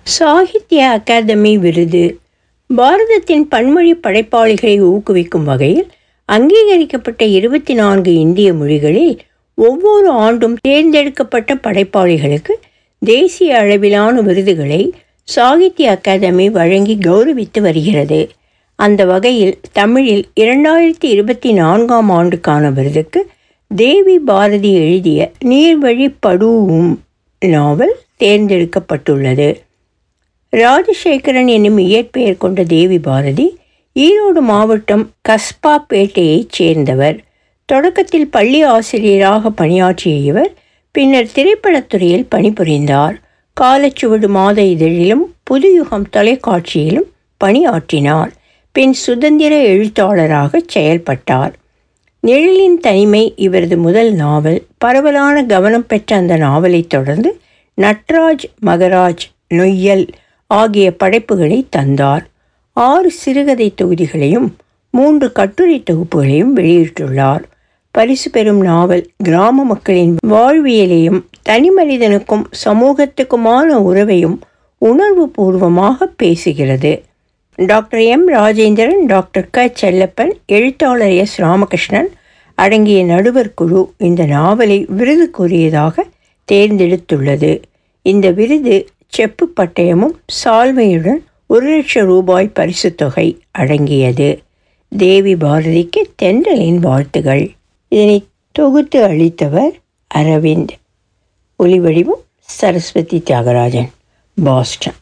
Sahitya academy விருது பாரதத்தின் பன்மொழி படைப்பாளிகளை ஊக்குவிக்கும் வகையில் அங்கீகரிக்கப்பட்ட இருபத்தி நான்கு இந்திய மொழிகளில் ஒவ்வொரு ஆண்டும் தேர்ந்தெடுக்கப்பட்ட படைப்பாளிகளுக்கு தேசிய அளவிலான விருதுகளை சாகித்ய அகாதமி வழங்கி கௌரவித்து வருகிறது அந்த வகையில் தமிழில் இரண்டாயிரத்தி இருபத்தி நான்காம் ஆண்டுக்கான விருதுக்கு தேவி பாரதி எழுதிய நீர்வழி படூவும் நாவல் தேர்ந்தெடுக்கப்பட்டுள்ளது ராஜசேகரன் என்னும் இயற்பெயர் கொண்ட தேவி பாரதி ஈரோடு மாவட்டம் கஸ்பாப்பேட்டையைச் சேர்ந்தவர் தொடக்கத்தில் பள்ளி ஆசிரியராக பணியாற்றிய இவர் பின்னர் திரைப்படத்துறையில் பணிபுரிந்தார் காலச்சுவடு மாத இதழிலும் புதுயுகம் தொலைக்காட்சியிலும் பணியாற்றினார் பின் சுதந்திர எழுத்தாளராக செயல்பட்டார் நிழலின் தனிமை இவரது முதல் நாவல் பரவலான கவனம் பெற்ற அந்த நாவலைத் தொடர்ந்து நட்ராஜ் மகராஜ் நொய்யல் ஆகிய படைப்புகளை தந்தார் ஆறு சிறுகதை தொகுதிகளையும் மூன்று கட்டுரை தொகுப்புகளையும் வெளியிட்டுள்ளார் பரிசு பெறும் நாவல் கிராம மக்களின் வாழ்வியலையும் தனி மனிதனுக்கும் சமூகத்துக்குமான உறவையும் உணர்வு பூர்வமாக பேசுகிறது டாக்டர் எம் ராஜேந்திரன் டாக்டர் க செல்லப்பன் எழுத்தாளர் எஸ் ராமகிருஷ்ணன் அடங்கிய நடுவர் குழு இந்த நாவலை விருது கோரியதாக தேர்ந்தெடுத்துள்ளது இந்த விருது செப்பு பட்டயமும் சால்வையுடன் ஒரு லட்சம் ரூபாய் பரிசுத் தொகை அடங்கியது தேவி பாரதிக்கு தென்றலின் வாழ்த்துகள் இதனை தொகுத்து அளித்தவர் அரவிந்த் ஒலிவடிவம் சரஸ்வதி தியாகராஜன் பாஸ்டன்